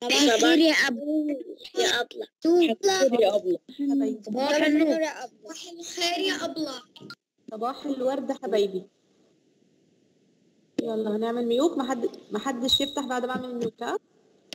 صباح الخير يا أبو يا أبلة يا أبلة حبايبي صباح النور يا أبلة صباح الخير يا أبلة صباح الورد حبايبي يلا هنعمل ميوت محد محدش يفتح بعد ما اعمل ميوت ها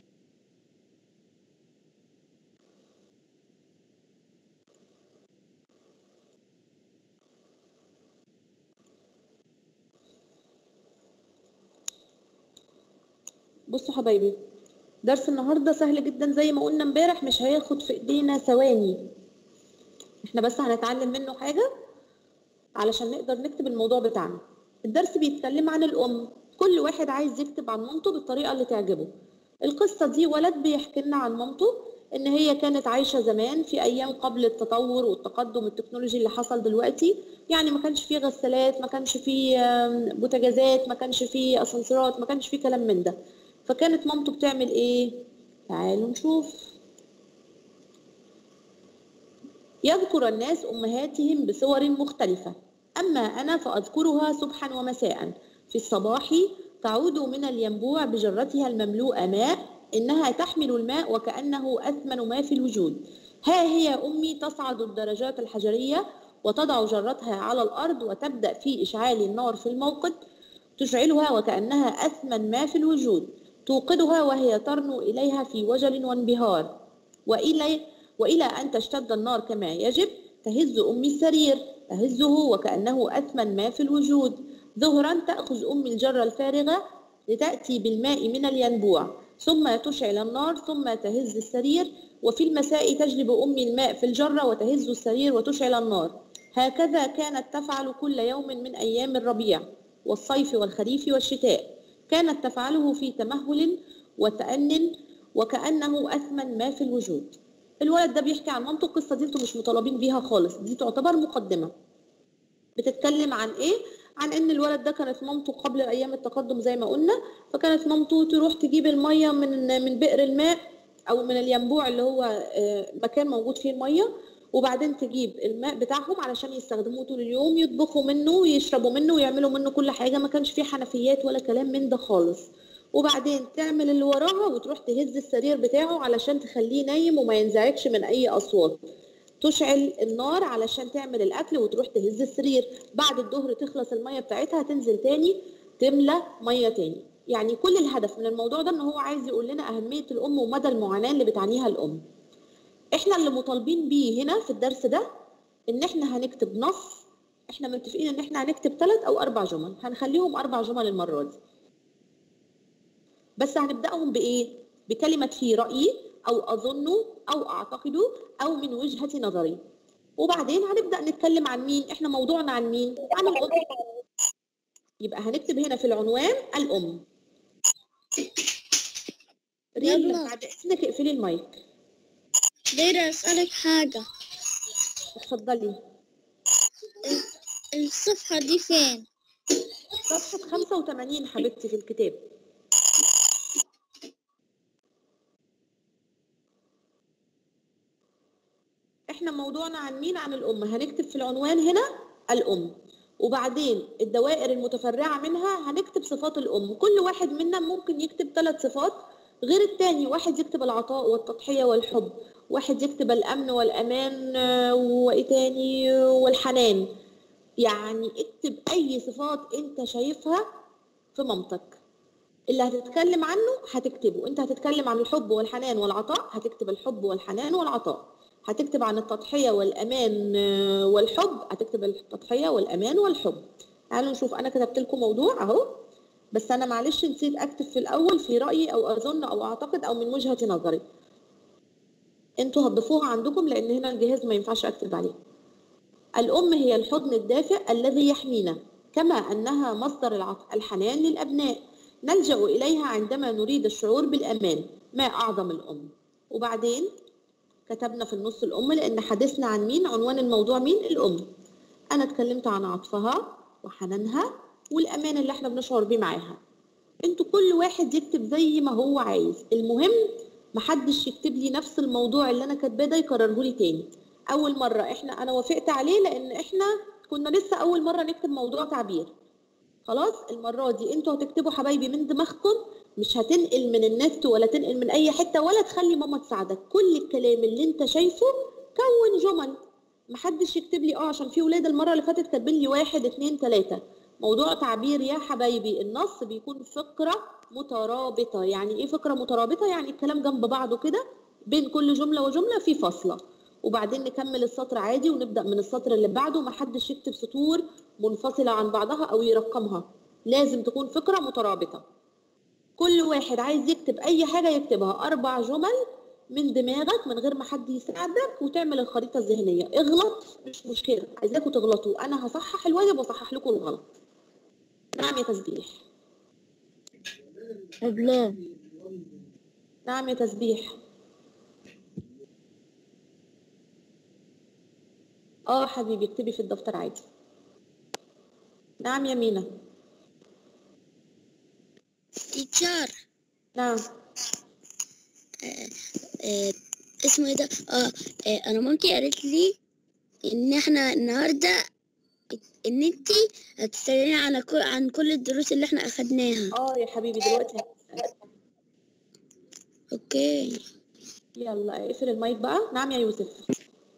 بصوا حبايبي درس النهارده سهل جدا زي ما قلنا امبارح مش هياخد في ايدينا ثواني احنا بس هنتعلم منه حاجه علشان نقدر نكتب الموضوع بتاعنا الدرس بيتكلم عن الام كل واحد عايز يكتب عن مامته بالطريقه اللي تعجبه القصه دي ولد بيحكي لنا عن مامته ان هي كانت عايشه زمان في ايام قبل التطور والتقدم التكنولوجي اللي حصل دلوقتي يعني ما كانش فيه غسالات ما كانش فيه آم، بوتاجازات ما كانش فيه اسانسيرات ما كانش فيه كلام من ده فكانت مامته بتعمل ايه تعالوا نشوف يذكر الناس امهاتهم بصور مختلفه اما انا فاذكرها صبحا ومساء في الصباح تعود من الينبوع بجرتها المملوءه ماء انها تحمل الماء وكانه اثمن ما في الوجود ها هي امي تصعد الدرجات الحجريه وتضع جرتها على الارض وتبدا في اشعال النار في الموقد تشعلها وكانها اثمن ما في الوجود توقدها وهي ترنو اليها في وجل وانبهار والى والى ان تشتد النار كما يجب تهز امي السرير تهزه وكانه اثمن ما في الوجود ظهرا تاخذ امي الجره الفارغه لتاتي بالماء من الينبوع ثم تشعل النار ثم تهز السرير وفي المساء تجلب امي الماء في الجره وتهز السرير وتشعل النار هكذا كانت تفعل كل يوم من ايام الربيع والصيف والخريف والشتاء كانت تفعله في تمهل وتأن وكأنه أثمن ما في الوجود الولد ده بيحكي عن مامته القصة دي انتوا مش مطالبين بيها خالص دي تعتبر مقدمة بتتكلم عن ايه عن ان الولد ده كانت مامته قبل ايام التقدم زي ما قلنا فكانت مامته تروح تجيب الميه من من بئر الماء او من الينبوع اللي هو آه، مكان موجود فيه الميه وبعدين تجيب الماء بتاعهم علشان يستخدموه طول اليوم يطبخوا منه ويشربوا منه ويعملوا منه كل حاجه ما كانش فيه حنفيات ولا كلام من ده خالص وبعدين تعمل اللي وراها وتروح تهز السرير بتاعه علشان تخليه نايم وما ينزعجش من اي اصوات تشعل النار علشان تعمل الاكل وتروح تهز السرير بعد الظهر تخلص الميه بتاعتها تنزل تاني تملى ميه تاني يعني كل الهدف من الموضوع ده ان هو عايز يقول لنا اهميه الام ومدى المعاناه اللي بتعانيها الام احنا اللي مطالبين بيه هنا في الدرس ده ان احنا هنكتب نص احنا متفقين ان احنا هنكتب ثلاث او اربع جمل هنخليهم اربع جمل المره دي بس هنبداهم بايه بكلمه في رايي او اظن او اعتقد او من وجهه نظري وبعدين هنبدا نتكلم عن مين احنا موضوعنا عن مين عن الام يبقى هنكتب هنا في العنوان الام ريم يلا. بعد اذنك اقفلي المايك دايرة أسألك حاجة اتفضلي الصفحة دي فين؟ صفحة 85 حبيبتي في الكتاب احنا موضوعنا عن مين عن الأم هنكتب في العنوان هنا الأم وبعدين الدوائر المتفرعة منها هنكتب صفات الأم كل واحد منا ممكن يكتب ثلاث صفات غير التاني واحد يكتب العطاء والتضحية والحب واحد يكتب الأمن والأمان آه، وإيه تاني والحنان يعني اكتب اي صفات انت شايفها في مامتك اللي هتتكلم عنه هتكتبه انت هتتكلم عن الحب والحنان والعطاء هتكتب الحب والحنان والعطاء هتكتب عن التضحية والأمان آه، والحب هتكتب التضحية والأمان والحب تعالوا نشوف أنا كتبت لكم موضوع أهو بس أنا معلش نسيت أكتب في الأول في رأيي أو أظن أو أعتقد أو من وجهة نظري انتوا هتضيفوها عندكم لأن هنا الجهاز ما ينفعش أكتب عليه الأم هي الحضن الدافئ الذي يحمينا كما أنها مصدر العط- الحنان للأبناء نلجأ إليها عندما نريد الشعور بالأمان ما أعظم الأم وبعدين كتبنا في النص الأم لأن حديثنا عن مين عنوان الموضوع مين الأم أنا اتكلمت عن عطفها وحنانها والأمان اللي احنا بنشعر بيه معاها انتوا كل واحد يكتب زي ما هو عايز المهم محدش يكتب لي نفس الموضوع اللي انا كاتباه ده يكرره لي تاني اول مره احنا انا وافقت عليه لان احنا كنا لسه اول مره نكتب موضوع تعبير خلاص المره دي انتوا هتكتبوا حبايبي من دماغكم مش هتنقل من النت ولا تنقل من اي حته ولا تخلي ماما تساعدك كل الكلام اللي انت شايفه كون جمل محدش يكتب لي اه عشان في ولاد المره اللي فاتت كاتبين لي واحد اتنين تلاته موضوع تعبير يا حبايبي النص بيكون فقره مترابطه يعني ايه فقره مترابطه يعني الكلام جنب بعضه كده بين كل جمله وجمله في فاصله وبعدين نكمل السطر عادي ونبدا من السطر اللي بعده محدش يكتب سطور منفصله عن بعضها او يرقمها لازم تكون فقره مترابطه كل واحد عايز يكتب اي حاجه يكتبها اربع جمل من دماغك من غير ما حد يساعدك وتعمل الخريطه الذهنيه اغلط مش مشكله عايزاكم تغلطوا انا هصحح الواجب واصحح لكم الغلط نعم يا تسبيح الله نعم يا تسبيح اه حبيبي اكتبي في الدفتر عادي نعم يا مينا تيتشر نعم آه اسمه ايه ده اه, آه انا مامتي قالت لي ان احنا النهارده ان انتي هتسأليني على كل عن كل الدروس اللي احنا اخدناها اه يا حبيبي دلوقتي اوكي يلا اقفل المايك بقى نعم يا يوسف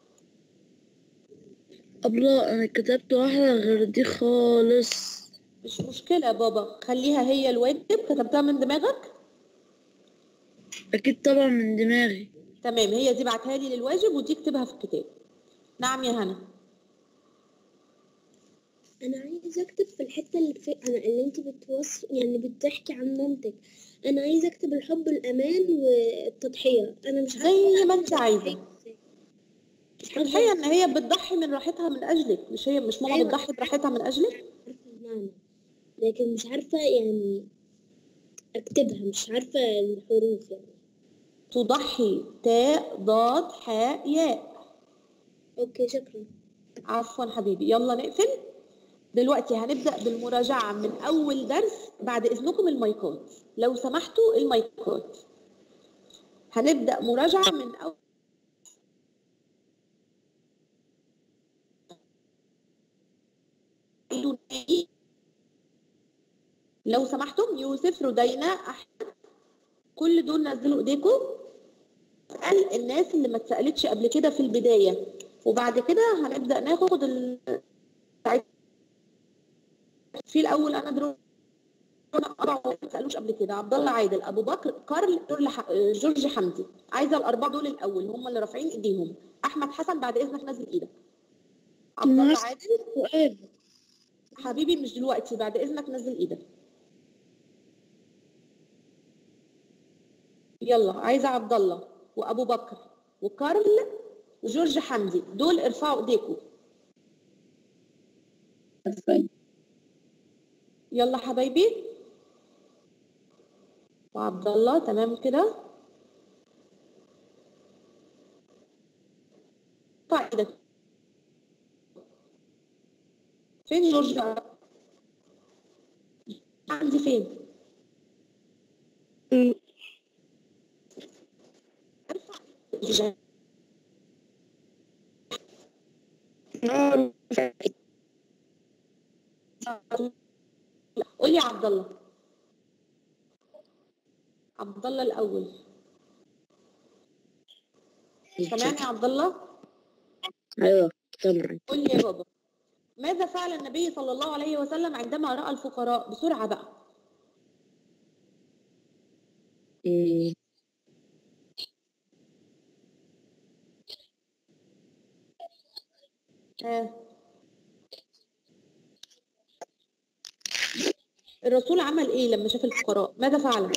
الله انا كتبت واحدة غير دي خالص مش مشكلة يا بابا خليها هي الواجب كتبتها من دماغك اكيد طبعا من دماغي تمام هي دي بعتها لي للواجب ودي اكتبها في الكتاب نعم يا هنا انا عايزه اكتب في الحته اللي في انا اللي انت بتوص يعني بتحكي عن مامتك انا عايزه اكتب الحب الامان والتضحيه انا مش عارفه زي ما انت عايزة تضحية ان هي بتضحي من راحتها من اجلك مش هي مش ماما أيوة. بتضحي براحتها من اجلك عارفه المعنى لكن مش عارفه يعني اكتبها مش عارفه الحروف يعني تضحي تاء ضاد حاء ياء اوكي شكرا عفوا حبيبي يلا نقفل دلوقتي هنبدأ بالمراجعة من أول درس بعد إذنكم المايكات لو سمحتوا المايكات هنبدأ مراجعة من أول لو سمحتم يوسف ردينا أحمد كل دول نزلوا ايديكم اسال الناس اللي ما اتسالتش قبل كده في البدايه وبعد كده هنبدا ناخد ال... في الاول انا دروس اربعه ما اتسالوش قبل كده عبد الله عادل ابو بكر كارل جورج ح- جورج حمدي عايزه الاربعه دول الاول هم اللي رافعين ايديهم احمد حسن بعد اذنك نزل ايدك عبد الله ماشي. عادل سؤال حبيبي مش دلوقتي بعد اذنك نزل ايدك يلا عايزه عبد الله وابو بكر وكارل وجورج حمدي دول ارفعوا ايديكم يلا حبايبي وعبد الله تمام كده ارفع ايدك فين جورج عندي فين ارفع قول يا عبد الله عبد الله الاول تمام يا عبد الله ايوه طبعا قول لي يا بابا ماذا فعل النبي صلى الله عليه وسلم عندما راى الفقراء بسرعه بقى إيه. ها الرسول عمل ايه لما شاف الفقراء ماذا فعل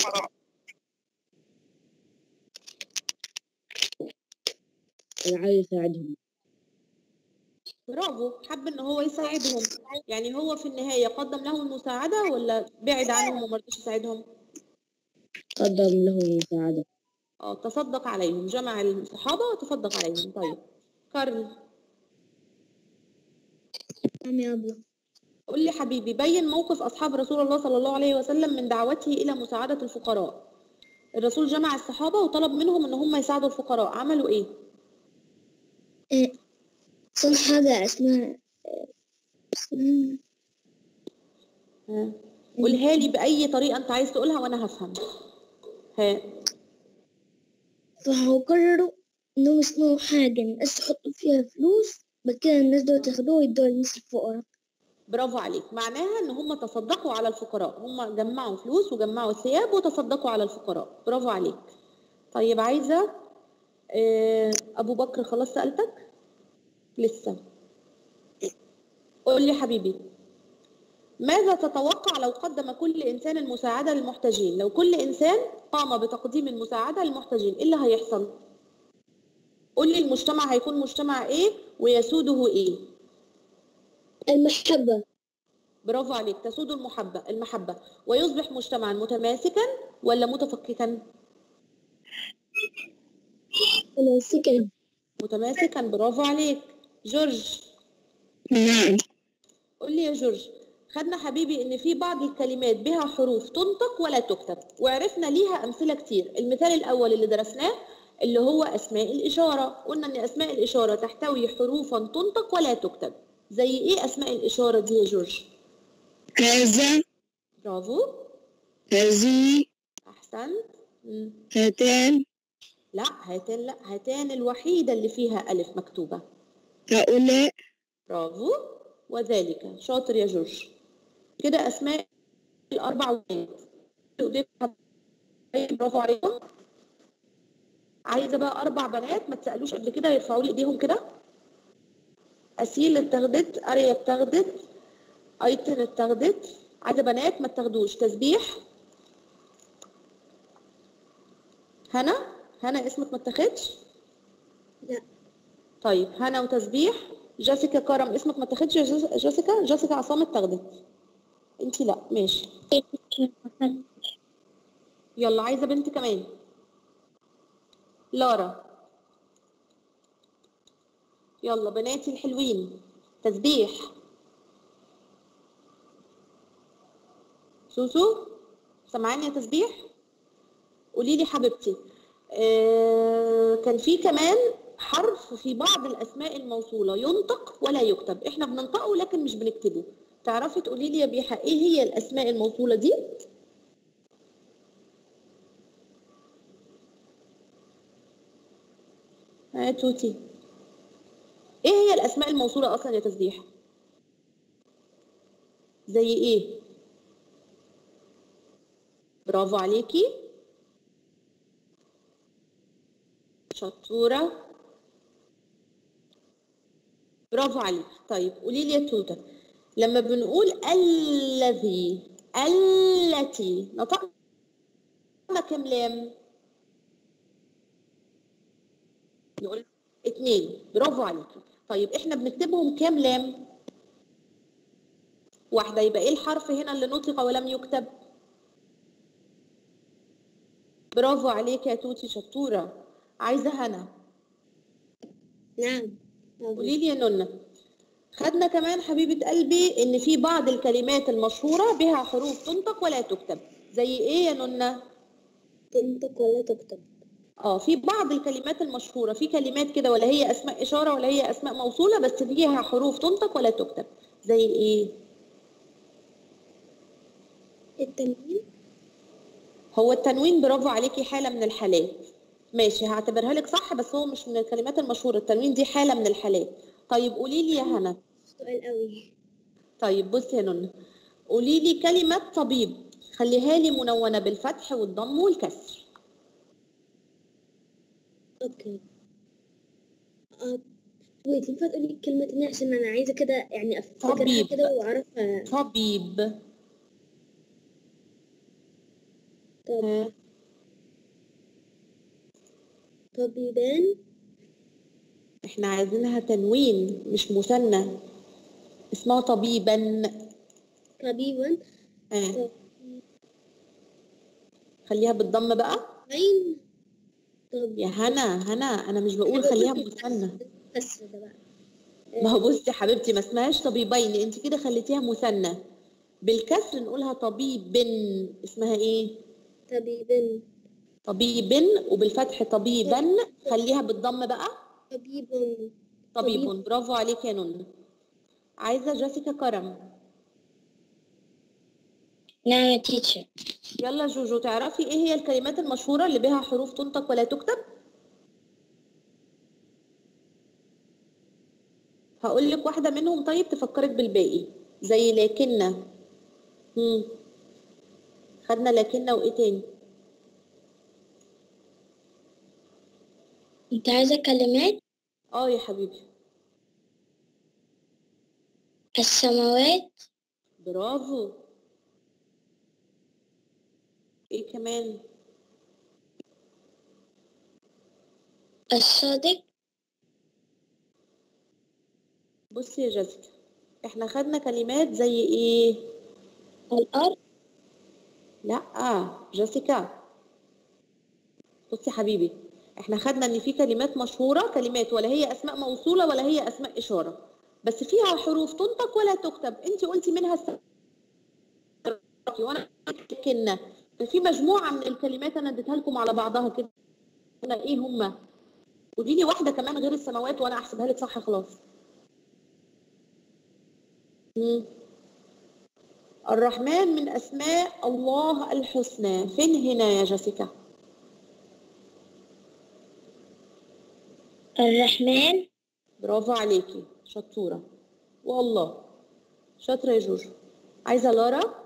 انا عايز اساعدهم برافو حب ان هو يساعدهم يعني هو في النهايه قدم لهم المساعده ولا بعد عنهم وما رضيش يساعدهم قدم له مساعدة اه تصدق عليهم جمع الصحابه وتصدق عليهم طيب كارل نعم يا أبلة قول لي حبيبي بين موقف أصحاب رسول الله صلى الله عليه وسلم من دعوته إلى مساعدة الفقراء الرسول جمع الصحابة وطلب منهم إن هم يساعدوا الفقراء عملوا إيه؟ صار حاجة اسمها ها؟ قولها لي باي طريقه انت عايز تقولها وانا هفهم ها فهو قرروا انهم يصنعوا حاجة الناس يحطوا فيها فلوس بعد كده الناس دول ياخدوها ويدوها للناس الفقراء برافو عليك معناها ان هم تصدقوا على الفقراء هم جمعوا فلوس وجمعوا ثياب وتصدقوا على الفقراء برافو عليك طيب عايزه آه، ابو بكر خلاص سالتك لسه قول لي حبيبي ماذا تتوقع لو قدم كل انسان المساعده للمحتاجين لو كل انسان قام بتقديم المساعده للمحتاجين ايه اللي هيحصل قول لي المجتمع هيكون مجتمع ايه ويسوده ايه المحبة برافو عليك تسود المحبة المحبة ويصبح مجتمعا متماسكا ولا متفككا متماسكا متماسكا برافو عليك جورج نعم قول لي يا جورج خدنا حبيبي ان في بعض الكلمات بها حروف تنطق ولا تكتب وعرفنا ليها امثله كتير المثال الاول اللي درسناه اللي هو اسماء الاشاره قلنا ان اسماء الاشاره تحتوي حروفا تنطق ولا تكتب زي ايه اسماء الاشاره دي يا جورج كذا برافو هذه احسنت مم. هاتان لا هاتان لا هاتان الوحيدة اللي فيها ألف مكتوبة هؤلاء برافو وذلك شاطر يا جورج كده أسماء الأربع ولاد إيديكم برافو عليكم عايزة بقى أربع بنات ما تسألوش قبل كده يرفعوا لي إيديهم كده أسيل اتاخدت أريا اتاخدت أيتن اتاخدت عايزة بنات ما تاخدوش تسبيح هنا هنا اسمك ما اتاخدش لا طيب هنا وتسبيح جيسيكا كرم اسمك ما اتاخدش يا جيس- جيسيكا جيسيكا عصام اتاخدت انت لا ماشي يلا عايزه بنت كمان لارا يلا بناتي الحلوين تسبيح سوسو سامعاني يا تسبيح قولي لي حبيبتي آه كان في كمان حرف في بعض الاسماء الموصوله ينطق ولا يكتب احنا بننطقه لكن مش بنكتبه تعرفي تقولي لي يا بيحة ايه هي الاسماء الموصوله دي ها توتي ايه هي الاسماء الموصوله اصلا يا تسبيح زي ايه برافو عليكي شطورة برافو عليك طيب قولي لي يا توتة لما بنقول الذي التي نطقنا كم لام نقول اتنين برافو عليكي طيب احنا بنكتبهم كام لام واحدة يبقى ايه الحرف هنا اللي نطق ولم يكتب برافو عليك يا توتي شطورة عايزة هنا نعم قولي لي يا نونا خدنا كمان حبيبة قلبي ان في بعض الكلمات المشهورة بها حروف تنطق ولا تكتب زي ايه يا نونا تنطق ولا تكتب اه في بعض الكلمات المشهورة في كلمات كده ولا هي اسماء اشارة ولا هي اسماء موصولة بس فيها حروف تنطق ولا تكتب زي ايه التنوين هو التنوين برافو عليكي حالة من الحالات ماشي هعتبرها لك صح بس هو مش من الكلمات المشهورة التنوين دي حالة من الحالات طيب قولي لي يا هنا سؤال قوي طيب بصي يا نونا قولي لي كلمة طبيب خليها لي منونة بالفتح والضم والكسر اوكي اه ويت ينفع تقولي الكلمة تانية عشان انا عايزة كده يعني افتكرها طبيب. كده واعرفها طبيب طب ها، طبيبان احنا عايزينها تنوين مش مثنى اسمها طبيبا طبيبا ها. خليها بالضم بقى طبيبين طب يا هنا هنا انا مش بقول خليها مثنى بس ده بقى ما هو بصي يا حبيبتي ما اسمهاش طبيبين انت كده خليتيها مثنى بالكسر نقولها طبيب اسمها ايه طبيبا طبيب وبالفتح طبيبا خليها بالضم بقى طبيب طبيب طبيب. برافو عليك يا نونا عايزه جيسيكا كرم نعم يا تيتشر يلا جوجو تعرفي ايه هي الكلمات المشهورة اللي بها حروف تنطق ولا تكتب هقول لك واحدة منهم طيب تفكرك بالباقي زي لكن مم. خدنا لكن وايه تاني انت عايزة كلمات اه يا حبيبي السماوات برافو ايه كمان الصادق بصي يا جاسكا احنا خدنا كلمات زي ايه الأرض لا جاسيكا بصي يا حبيبي احنا خدنا ان في كلمات مشهورة كلمات ولا هي اسماء موصولة ولا هي اسماء اشارة بس فيها حروف تنطق ولا تكتب انت قلتي منها الس... وانا كنا في مجموعة من الكلمات انا اديتها لكم على بعضها كده قلنا ايه هما قولي لي واحدة كمان غير السماوات وانا احسبها لك صح خلاص مم. الرحمن من أسماء الله الحسنى فين هنا يا جاسيكا الرحمن برافو عليكي شطورة والله شاطرة يا جوجو عايزة لارا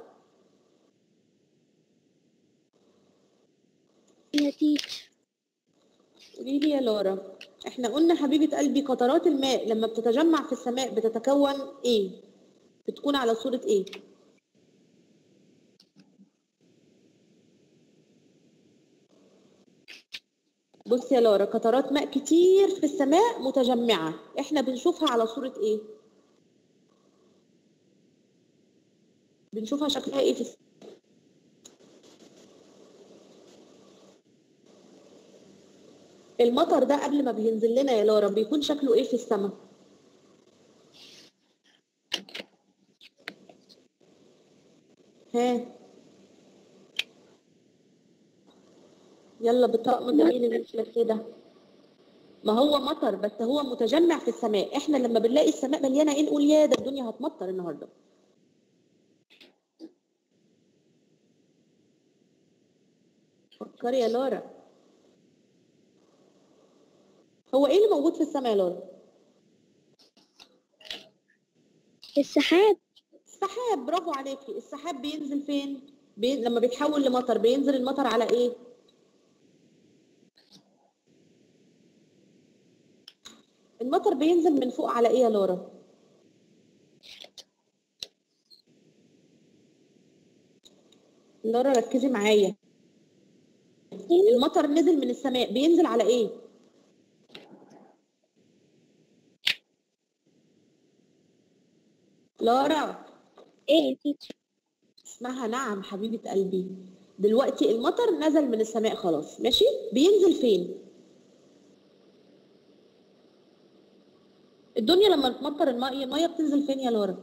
يا تيتشر قولي لي يا لارا احنا قلنا حبيبة قلبي قطرات الماء لما بتتجمع في السماء بتتكون ايه بتكون على صورة ايه بصي يا لارا قطرات ماء كتير في السماء متجمعة احنا بنشوفها على صورة ايه بنشوفها شكلها ايه في السماء المطر ده قبل ما بينزل لنا يا لارا بيكون شكله ايه في السماء ها يلا بالطقم الجميل اللي انت لابساه ده ما هو مطر بس هو متجمع في السماء احنا لما بنلاقي السماء مليانه ايه نقول يا ده الدنيا هتمطر النهارده فكري يا لارا هو ايه اللي موجود في السماء يا لارا السحاب السحاب برافو عليكي السحاب بينزل فين بي... لما بيتحول لمطر بينزل المطر على ايه المطر بينزل من فوق على ايه يا لورا لورا ركزي معايا المطر نزل من السماء بينزل على ايه لورا ايه يا تيتشر اسمها نعم حبيبة قلبي دلوقتي المطر نزل من السماء خلاص ماشي بينزل فين الدنيا لما تمطر المية المية بتنزل فين يا لورا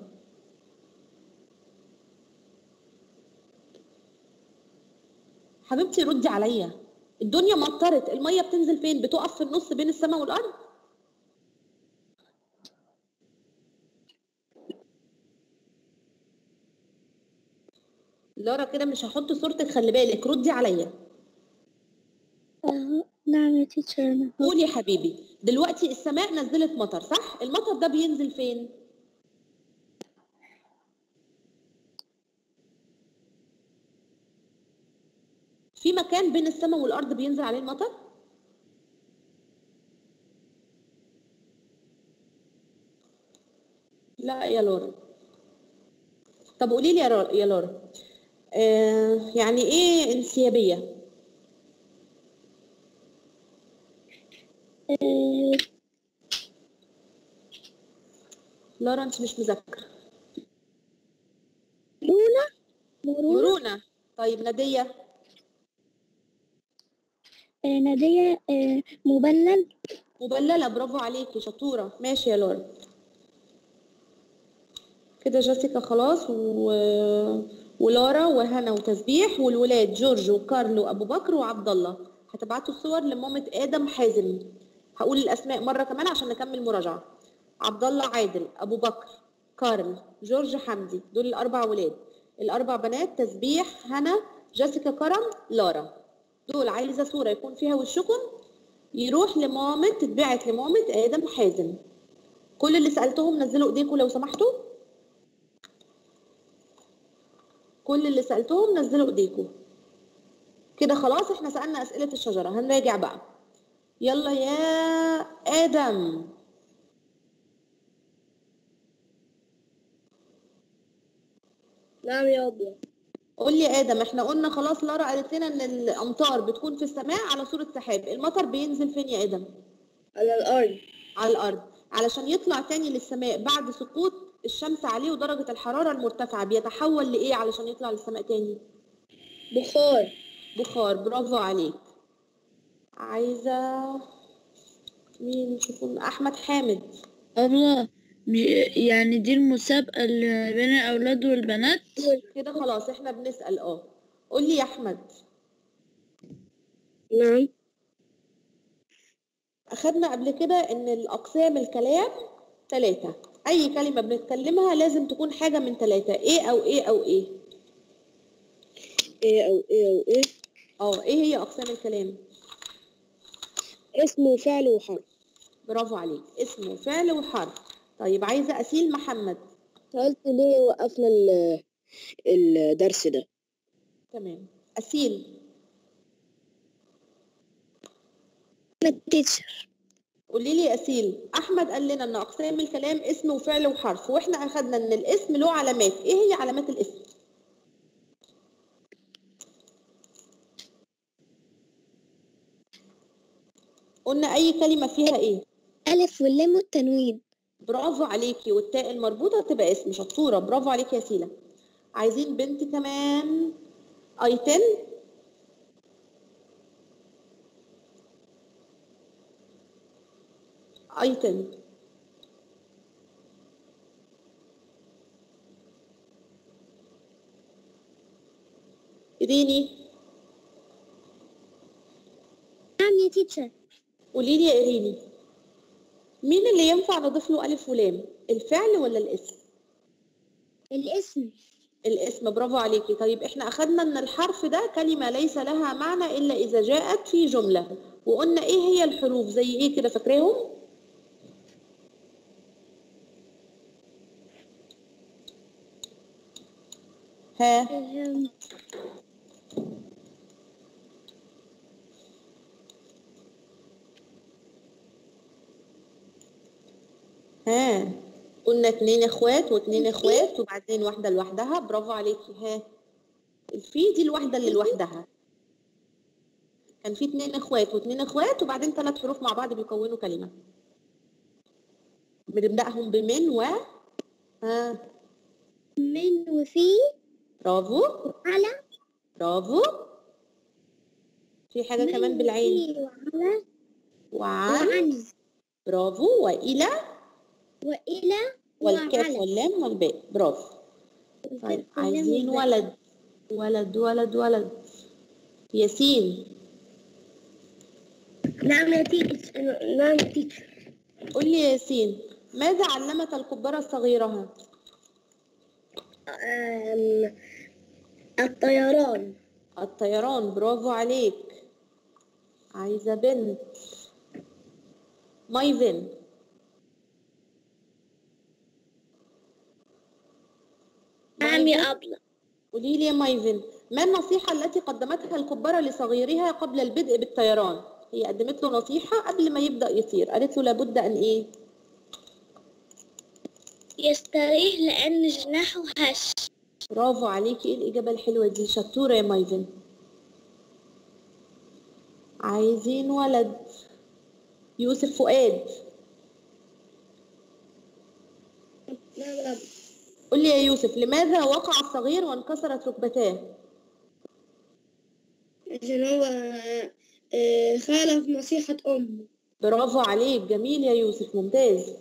حبيبتي ردي عليا الدنيا مطرت المية بتنزل فين بتقف في النص بين السماء والأرض لورا كده مش هحط صورتك خلي بالك ردي عليا آه، نعم يا تيتشر أنا هو- قول يا حبيبي دلوقتي السماء نزلت مطر صح المطر ده بينزل فين في مكان بين السماء والارض بينزل عليه المطر لا يا لورا طب قولي لي يا رو- يا لورا آه يعني ايه انسيابيه آه، لورا انت مش مذاكره مرونة مرونة مرونه طيب ناديه آه، نادية آه، مبلل مبللة برافو عليكي شطورة ماشي يا لورا كده جيسيكا خلاص و... ولارا وهنا وتسبيح والولاد جورج وكارل وابو بكر وعبد الله هتبعتوا الصور لمامة ادم حازم هقول الاسماء مرة كمان عشان نكمل مراجعة عبد الله عادل ابو بكر كارل جورج حمدي دول الاربع ولاد الاربع بنات تسبيح هنا جيسيكا كرم لارا دول عايزه صوره يكون فيها وشكم يروح لمامة تتبعت لمامة ادم وحازم كل اللي سالتهم نزلوا ايديكم لو سمحتوا كل اللي سالتهم نزلوا ايديكم كده خلاص احنا سالنا اسئله الشجره هنراجع بقى يلا يا ادم نعم يا أبلة قول لي يا ادم احنا قلنا خلاص لارا قالت لنا ان الامطار بتكون في السماء على صوره سحاب المطر بينزل فين يا ادم على الأرض على الارض علشان يطلع تاني للسماء بعد سقوط الشمس عليه ودرجه الحراره المرتفعه بيتحول لايه علشان يطلع للسماء تاني بخار بخار برافو عليك عايزه مين شوفوا احمد حامد أبلة يعني دي المسابقة اللي بين الأولاد والبنات كده خلاص احنا بنسال اه قول لي يا احمد نعم أخدنا قبل كده إن الأقسام الكلام ثلاثة أي كلمة بنتكلمها لازم تكون حاجة من ثلاثة إيه أو إيه أو إيه إيه أو إيه أو إيه أه إيه هي أقسام الكلام اسم وفعل وحرف برافو عليك اسم وفعل وحرف طيب عايزة أسيل محمد قلت ليه وقفنا ال- الدرس ده تمام أسيل تيتشر قولي لي يا أسيل أحمد قال لنا إن أقسام الكلام اسم وفعل وحرف وإحنا أخدنا إن الاسم له علامات إيه هي علامات الاسم قلنا أي كلمة فيها إيه ألف واللام والتنوين برافو عليكي والتاء المربوطة تبقى اسم شطورة برافو عليكي يا سيلا عايزين بنت كمان ايتن ايتن إيريني نعم يا تيتشر قولي لي يا إيريني مين اللي ينفع نضيف له ألف ولام الفعل ولا الاسم الاسم الاسم برافو عليكي طيب احنا اخدنا ان الحرف ده كلمة ليس لها معنى الا اذا جاءت في جملة وقلنا ايه هي الحروف زي ايه كده فاكراهم ها ها قلنا اتنين اخوات واتنين اخوات وبعدين واحدة لوحدها برافو عليكي ها الفي دي الواحدة اللي لوحدها كان في اتنين اخوات واتنين اخوات وبعدين ثلاث حروف مع بعض بيكونوا كلمة بنبدأهم بمن و ها من وفي برافو على برافو في حاجة كمان بالعين وعلى وعن وعن برافو وإلى وإلى والكاف وعلى. واللام والباء برافو طيب والكاف واللام عايزين والباء. ولد ولد ولد ولد ياسين نعم يا تيتشر نعم يا تيتشر قول لي يا ياسين ماذا علمت الكبارة صغيرها أم، الطيران الطيران برافو عليك عايزة بنت مايفن نعم يا أبلة قولي لي يا مايفن ما النصيحة التي قدمتها الكبارة لصغيرها قبل البدء بالطيران هي قدمت له نصيحة قبل ما يبدأ يطير قالت له لابد أن إيه يستريح لأن جناحه هش برافو عليكي ايه الإجابة الحلوة دي شطورة يا مايفن عايزين ولد يوسف فؤاد نعم يا أبلة قل لي يا يوسف لماذا وقع الصغير وانكسرت ركبتاه عشان هو آه، خالف نصيحة أمه برافو عليك جميل يا يوسف ممتاز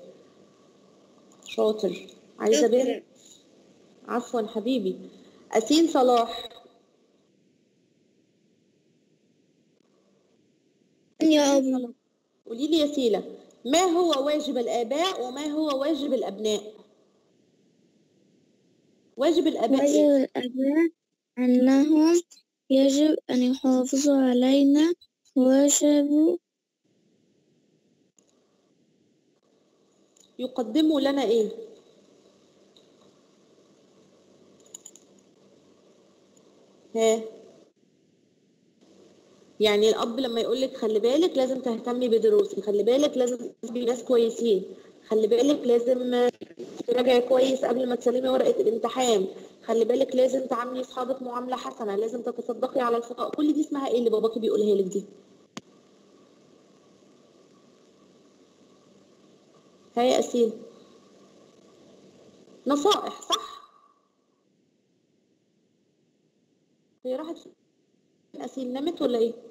شاطر عايزة بنت عفوا حبيبي أسين صلاح يا أبلة قولي لي يا سيلة ما هو واجب الآباء وما هو واجب الأبناء واجب الآباء إيه؟ واجب الآباء أنهم يجب أن يحافظوا علينا واجب يقدموا لنا إيه؟ ها يعني الأب لما يقول لك خلي بالك لازم تهتمي بدروسي خلي بالك لازم تبقي ناس كويسين خلي بالك لازم تراجعي كويس قبل ما تسلمي ورقة الامتحان خلي بالك لازم تعاملي اصحابك معاملة حسنة لازم تتصدقي على الفقراء كل دي اسمها ايه اللي باباكي بيقولها لك دي ها يا أسيل نصائح صح هي راحت فين؟ أسيل نامت ولا ايه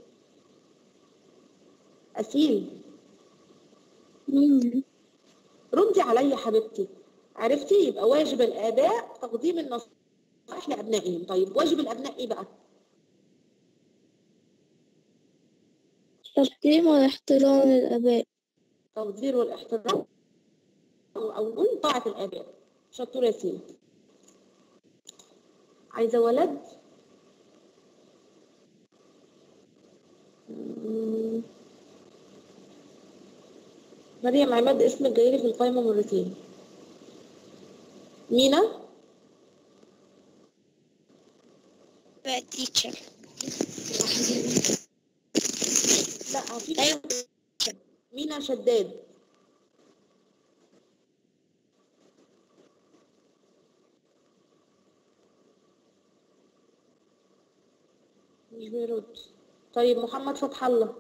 أسيل ردي عليا حبيبتي عرفتي يبقى واجب الآباء تقديم النصائح لأبنائهم طيب واجب الأبناء إيه بقى؟ تقديم والاحترام للآباء تقدير والاحترام أو أو نقول طاعة الآباء شطور يا سيدي عايزة ولد؟ مم. مريم عماد اسمك جايلي في القائمة مرتين مينا؟ تيتشر لا في مينا شداد مش بيرد طيب محمد فتح الله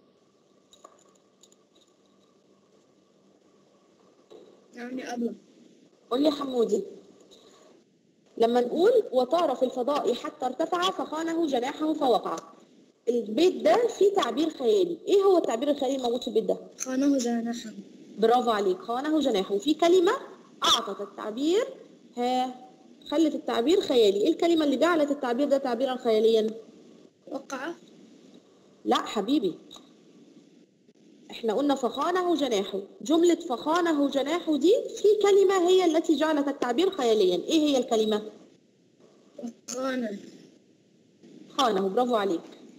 يعني أبلة قول لي يا حمودي لما نقول وطار في الفضاء حتى ارتفع فخانه جناحه فوقع البيت ده فيه تعبير خيالي ايه هو التعبير الخيالي الموجود في البيت ده خانه جناحا برافو عليك خانه جناحه في كلمة أعطت التعبير ها خلت التعبير خيالي ايه الكلمة اللي جعلت التعبير ده تعبيرا خياليا وقع لا حبيبي احنا قلنا فخانه جناحه جملة فخانه جناحه دي في كلمة هي التي جعلت التعبير خياليا ايه هي الكلمة خانه خانه برافو عليك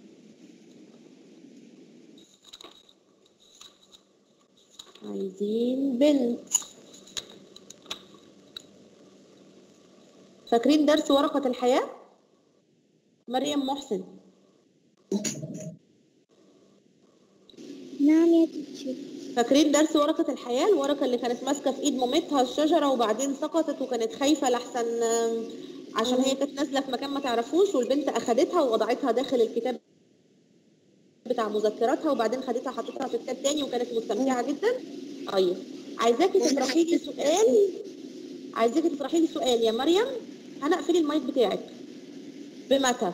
عايزين بنت فاكرين درس ورقة الحياة مريم محسن نعم يا تيتشر فاكرين درس ورقة الحياة الورقة اللي كانت ماسكة في ايد مامتها الشجرة وبعدين سقطت وكانت خايفة لحسن آم، عشان هي كانت نازلة في مكان ما تعرفوش والبنت اخدتها ووضعتها داخل الكتاب بتاع مذكراتها وبعدين خدتها حطيتها في كتاب تاني وكانت مستمتعة جدا طيب عايزاكي تطرحي لي سؤال عايزاكي تطرحي لي سؤال يا مريم هنقفل المايك بتاعك بمتى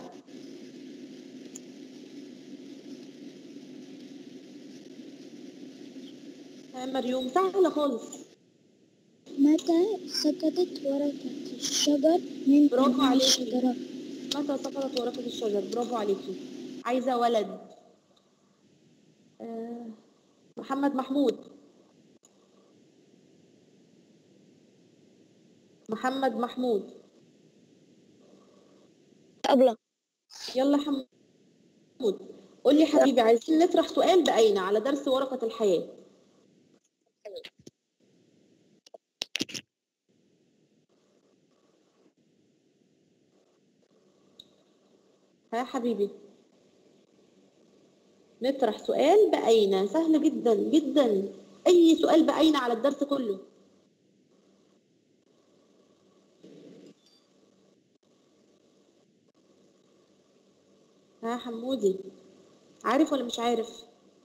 يا مريم سهلة خالص متى سقطت ورقة الشجر من برافو من عليكي. الشجرة متى سقطت ورقة الشجر برافو عليكي عايزة ولد آه، محمد محمود محمد محمود أبلة يلا حمود قول لي حبيبي عايزين نطرح سؤال بأين على درس ورقة الحياة ها حبيبي نطرح سؤال بأين سهل جدا جدا أي سؤال بأين على الدرس كله ها حمودي عارف ولا مش عارف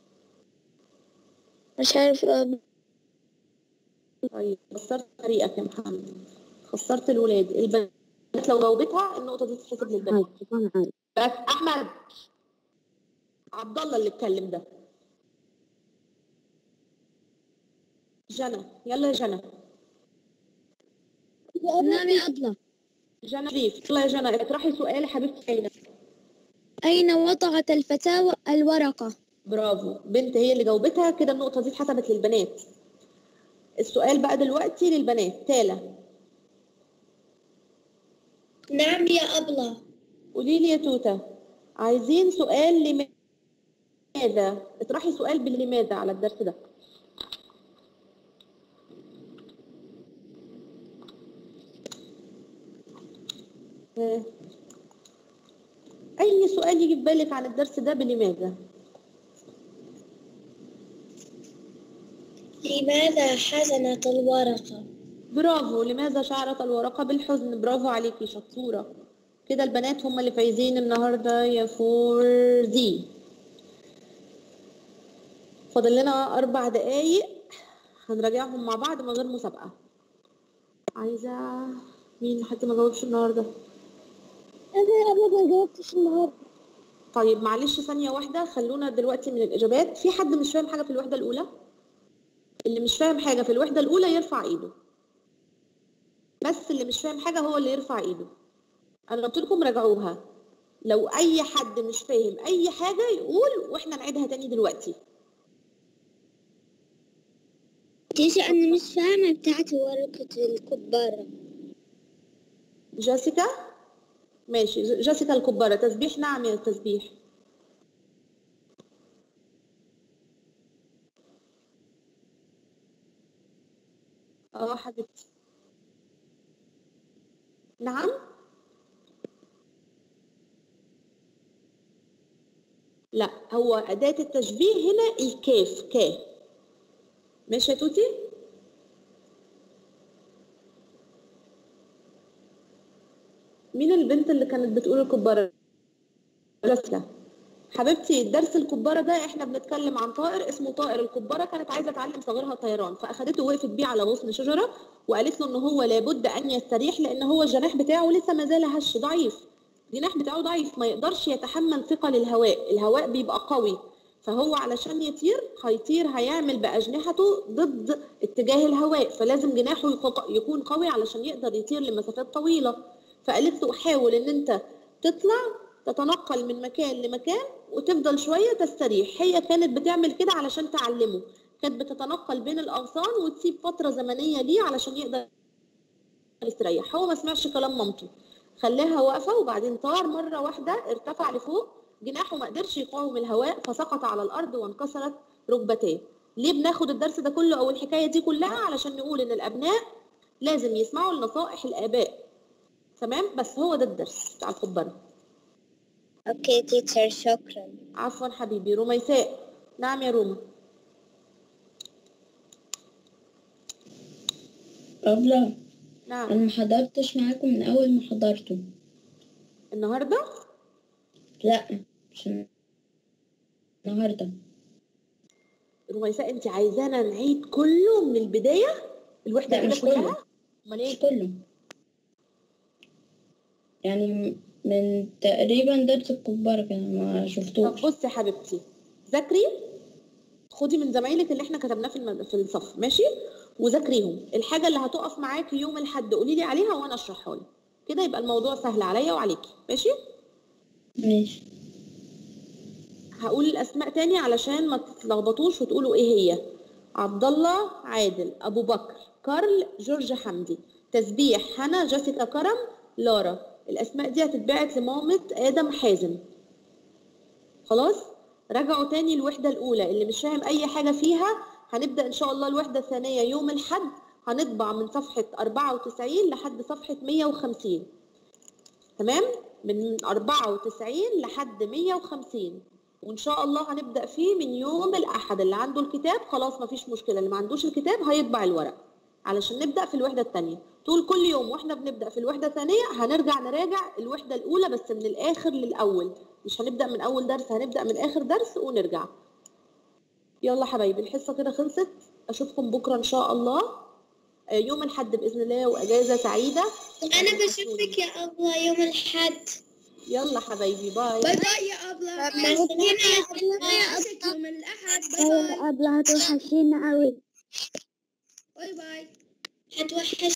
مش عارف أب... طيب خسرت طريقك يا محمد خسرت الولاد البنات لو جاوبتها النقطة دي تتحسب للبنات أنا عارف بس أحمد عبد الله اللي اتكلم ده جنى يلا يا جنى نعم يا أبلة جنى شريف يلا يا جنى اطرحي سؤال يا حبيبتي أين أين وضعت الفتاة الورقة؟ برافو بنت هي اللي جاوبتها كده النقطة دي اتحسبت للبنات السؤال بقى دلوقتي للبنات تالا نعم يا أبلة قولي لي يا توتة عايزين سؤال لماذا اطرحي سؤال باللماذا على الدرس ده ها. اي سؤال يجي في بالك عن الدرس ده بلماذا لماذا حزنت الورقة؟ برافو لماذا شعرت الورقة بالحزن برافو عليكي شطورة كده البنات هم اللي فايزين النهاردة يا فورزي فاضل لنا أربع دقايق هنراجعهم مع بعض من غير مسابقة عايزة مين حد ما جاوبش النهاردة أنا يا أبلة ما جاوبتش النهاردة طيب معلش ثانية واحدة خلونا دلوقتي من الإجابات في حد مش فاهم حاجة في الوحدة الأولى اللي مش فاهم حاجة في الوحدة الأولى يرفع إيده بس اللي مش فاهم حاجة هو اللي يرفع إيده أنا قلت لكم راجعوها لو أي حد مش فاهم أي حاجة يقول وإحنا نعيدها تاني دلوقتي تيجي أنا مش فاهمة بتاعت ورقة الكبارة جاسيكا ماشي ج- جاسيكا الكبارة تسبيح نعم يا تسبيح اه حبيبتي نعم لا هو أداة التشبيه هنا الكاف كا ماشي يا توتي مين البنت اللي كانت بتقول الكبارة جاسكا حبيبتي درس الكبارة ده احنا بنتكلم عن طائر اسمه طائر الكبارة كانت عايزة تعلم صغيرها طيران فاخدته وقفت بيه على غصن شجرة وقالت له ان هو لابد ان يستريح لان هو الجناح بتاعه لسه ما زال هش ضعيف الجناح بتاعه ضعيف ما يقدرش يتحمل ثقل الهواء الهواء بيبقى قوي فهو علشان يطير هيطير هيعمل بأجنحته ضد اتجاه الهواء فلازم جناحه يق- يكون قوي علشان يقدر يطير لمسافات طويلة فقالت له حاول ان انت تطلع تتنقل من مكان لمكان وتفضل شوية تستريح هي كانت بتعمل كده علشان تعلمه كانت بتتنقل بين الأغصان وتسيب فترة زمنية ليه علشان يقدر يستريح هو ما سمعش كلام مامته خلاها واقفة وبعدين طار مرة واحدة ارتفع لفوق جناحه ما قدرش يقاوم الهواء فسقط على الأرض وانكسرت ركبتيه ليه بناخد الدرس ده كله أو الحكاية دي كلها علشان نقول إن الأبناء لازم يسمعوا لنصائح الآباء تمام بس هو ده الدرس بتاع الكبارة أوكي تيتشر شكرا عفوا حبيبي رميساء نعم يا روما أبلة نعم أنا ما حضرتش معاكم من أول ما حضرته النهارده لا مش النهاردة رميساء انت عايزانا نعيد كله من البدايه الوحده لا كده مش كله كلها امال مش ايه كله يعني من تقريبا درس الكبار كده ما طب شفتوش بصي يا حبيبتي ذاكري خدي من زمايلك اللي احنا كتبناه في المد... في الصف ماشي وذاكريهم الحاجه اللي هتقف معاكي يوم الاحد قولي لي عليها وانا اشرحها لك كده يبقى الموضوع سهل عليا وعليكي ماشي ماشي هقول الاسماء تاني علشان ما تتلخبطوش وتقولوا ايه هي عبد الله عادل ابو بكر كارل جورج حمدي تسبيح هنا جيسيكا كرم لارا الاسماء دي هتتبعت لمامة ادم حازم خلاص راجعوا تاني الوحدة الاولى اللي مش فاهم اي حاجة فيها هنبدأ ان شاء الله الوحدة الثانية يوم الحد هنطبع من صفحة 94 لحد صفحة 150 تمام من 94 لحد 150 وان شاء الله هنبدا فيه من يوم الاحد اللي عنده الكتاب خلاص مفيش مشكله اللي ما عندوش الكتاب هيطبع الورق علشان نبدا في الوحده الثانيه طول كل يوم واحنا بنبدا في الوحده الثانيه هنرجع نراجع الوحده الاولى بس من الاخر للاول مش هنبدا من اول درس هنبدا من اخر درس ونرجع يلا حبايبي الحصه كده خلصت اشوفكم بكره ان شاء الله آه، يوم الاحد باذن الله واجازه سعيده أنا بشوفك يا أبلة يوم الأحد يلا حبايبي باي باي باي يا أبلة مع السلامة يا أبلة يوم الأحد باي باي أبلة هتوحشينا أوي باي باي هتوحش